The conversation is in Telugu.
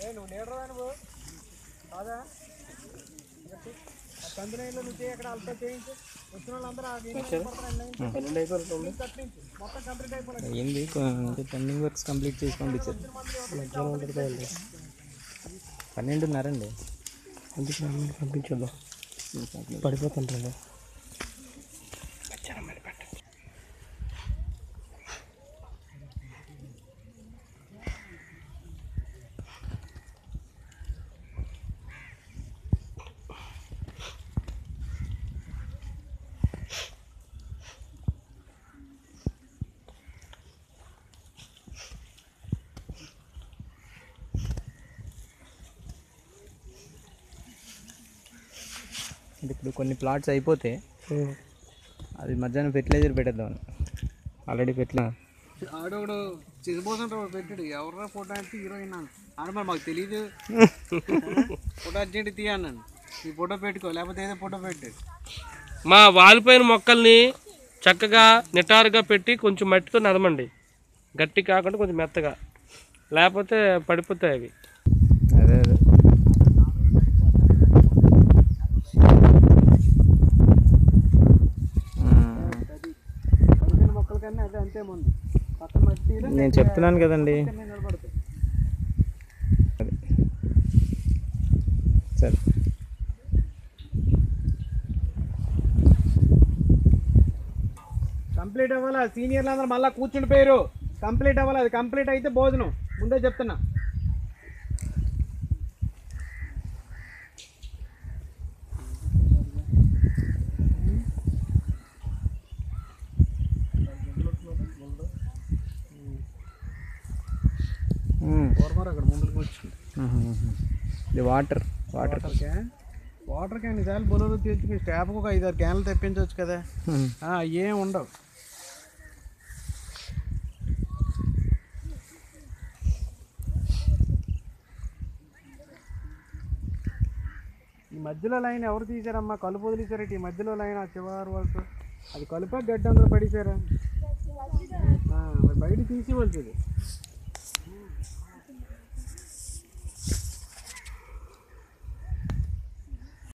నువ్వు లీడర్ నువ్వు కాదా కందునైలో నువ్వు చేయి అక్కడ అల్ప చేయించు వచ్చిన వాళ్ళందరూ ఆ దీని మీద పడతారు అన్నీ. పన్నెండు అయిపోతుంది కట్టించు మొత్తం కంప్లీట్ అయిపోయింది అయ్యింది కొంచెం పెండింగ్ వర్క్స్ కంప్లీట్ చేసి పంపించారు మధ్యాహ్నం ఉంటుంది కదండి పన్నెండున్నరండి అందుకే అన్నీ పంపించొద్దాం పడిపోతుంటుంది అంటే ఇప్పుడు కొన్ని ప్లాట్స్ అయిపోతే అది మధ్యాహ్నం ఫెర్టిలైజర్ పెట్టేద్దామని ఆల్రెడీ పెట్టిన ఆడోడు చిరిపోతుంటాడు పెట్టాడు ఎవరా ఫోటో అంటే హీరోయిన్ ఆడ మరి మాకు తెలియదు ఫోటో అర్జెంట్ తీయ అన్నాను ఈ ఫోటో పెట్టుకో లేకపోతే ఏదో ఫోటో పెట్టు మా వాలిపోయిన మొక్కల్ని చక్కగా నిటారుగా పెట్టి కొంచెం మట్టితో నదమండి గట్టి కాకుండా కొంచెం మెత్తగా లేకపోతే పడిపోతాయి అవి అదే అదే మ్మ్. పదిహేను మొక్కల కన్నా అదే అంతే ముందు పక్కన మట్టి తీయడం నేను చెప్తున్నాను కదండి నిలబడుతుంది అదే సరే కంప్లీట్ అవ్వాలి సీనియర్లు అందరూ మళ్ళీ కూర్చుని పోయారు కంప్లీట్ అవ్వాలి అది కంప్లీట్ అయితే భోజనం ముందే చెప్తున్నా మ్మ్. ఓర్మర్ అక్కడ ముందుకు కూర్చుంది మ్మ్. ఇది వాటర్ వాటర్ వాటర్కే వాటర్ క్యాన్ ఇదాలు బొలలు తీర్చుకుని స్టాఫ్కి ఒక ఐదారు క్యాన్లు తెప్పించవచ్చు కదా మ్మ్. ఆ, ఏం ఉండవు ఈ మధ్యలో లైన్ ఎవరు తీసారమ్మా కలుపు వదిలేసారట ఈ మధ్యలో లైన్ ఆ చివరి వరకు అది కలుపా గడ్డ అందరూ పడేసారా ఆ, మరి బయట తీసి వస్తుంది